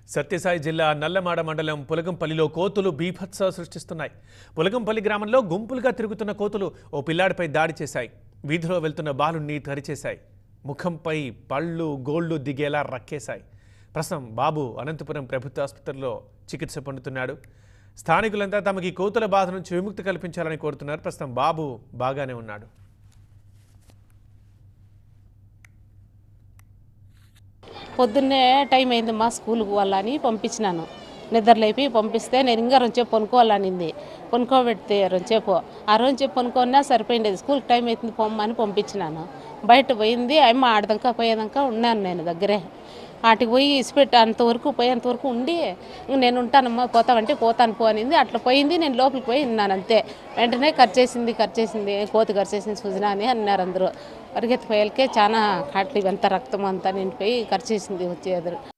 సత్యసాయి జిల్లా నల్లమాడ మండలం పులగంపల్లిలో కోతులు బీభత్స సృష్టిస్తున్నాయి పులగంపల్లి గ్రామంలో గుంపులుగా తిరుగుతున్న కోతులు ఓ పిల్లాడిపై దాడి చేశాయి వీధిలో వెళ్తున్న బాలుణ్ణి తరిచేశాయి ముఖంపై పళ్ళు గోళ్లు దిగేలా రక్కేశాయి ప్రస్తుతం బాబు అనంతపురం ప్రభుత్వ ఆసుపత్రిలో చికిత్స పొందుతున్నాడు స్థానికులంతా తమకి కోతుల బాధ నుంచి విముక్తి కల్పించాలని కోరుతున్నారు ప్రస్తుతం బాబు బాగానే ఉన్నాడు పొద్దున్నే టైం అయింది మా స్కూల్కి పోవాలని పంపించినాను నిద్రలేపి పంపిస్తే నేను ఇంకా రెండుసేపు పనుకోవాలనింది పనుకోబెడితే రెండుసేపు ఆ రెండుసేపు పనుకోన్నా సరిపోయింది స్కూల్కి టైం అవుతుంది పొమ్మని పంపించినాను బయట పోయింది అమ్మ ఆడదాకా పోయేదాకా ఉన్నాను నేను దగ్గరే వాటికి పోయి ఇసిపెట్టి అంతవరకు పోయేంతవరకు ఉండి ఇంక నేను ఉంటానమ్మా పోతావంటే పోతాను పో అనింది అట్లా పోయింది నేను లోపలికి పోయి ఉన్నాను అంతే వెంటనే ఖర్చేసింది ఖర్చేసింది కోతి ఖర్చేసింది సుజనా అని అన్నారు అందరూ పరిగెత్తిపోయేకే చాలా కాట్లు ఇవంతా రక్తం అంతా నిండిపోయి ఖర్చేసింది వచ్చి ఎదురు